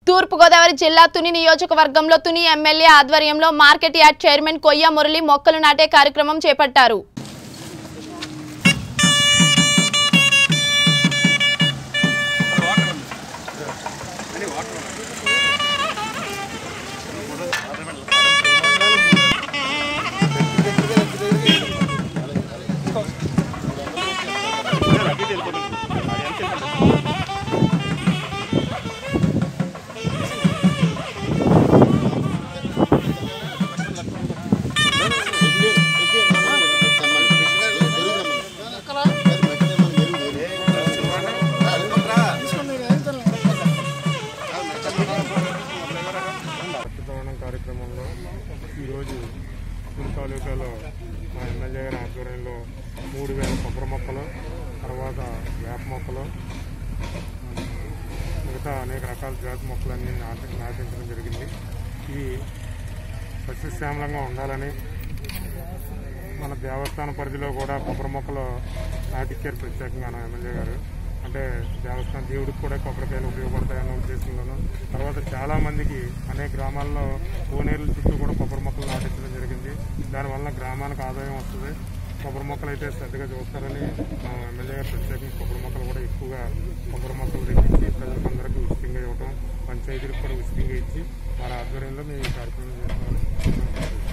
తూర్పుగోదావరి జిల్లా తుని నియోజకవర్గంలో తుని ఎమ్మెల్యే ఆధ్వర్యంలో market yard chairman Koyya Murali మొక్కలు నాటే కార్యక్రమం చేపట్టారు రక్తదానం కార్యక్రమంలో ఈరోజు గుడి తాలూకాలో మా ఎమ్మెల్యే గారి ఆధ్వర్యంలో మూడు వేల కొబ్బరి మొక్కలు తర్వాత వేప మొక్కలు ఆ, మిగతా అనేక రకాల జాతి మొక్కలన్నీ నాటి నాటించడం జరిగింది ఇవి సస్యశ్యామలంగా ఉండాలని మన దేవస్థాన పరిధిలో కూడా కొబ్బరి మొక్కలు నాటించారు ప్రత్యేకంగా నా ఎమ్మెల్యే గారు అంటే దేవస్థాన దేవుడికి కూడా కొబ్బరికాయలు ఉపయోగపడతాయన్న ఉద్దేశంలోనూ తర్వాత చాలా మందికి అనేక గ్రామాల్లో కోనేరుల చుట్టూ కూడా కొబ్బరి మొక్కలు నాటించడం జరిగింది దానివల్ల గ్రామానికి ఆదాయం వస్తుంది కొబ్బరి మొక్కలు అయితే శ్రద్ధగా చూస్తారని మా ఎమ్మెల్యే గారు ప్రత్యేకంగా కొబ్బరి మొక్కలు కూడా ఎక్కువగా కొబ్బరి మొక్కలు తెప్పించి ప్రజలకందరికీ ఉచితంగా ఇవ్వడం పంచాయతీలకు కూడా ఉచితంగా ఇచ్చి వారి ఆధ్వర్యంలో మేము ఈ కార్యక్రమం చేస్తున్నాం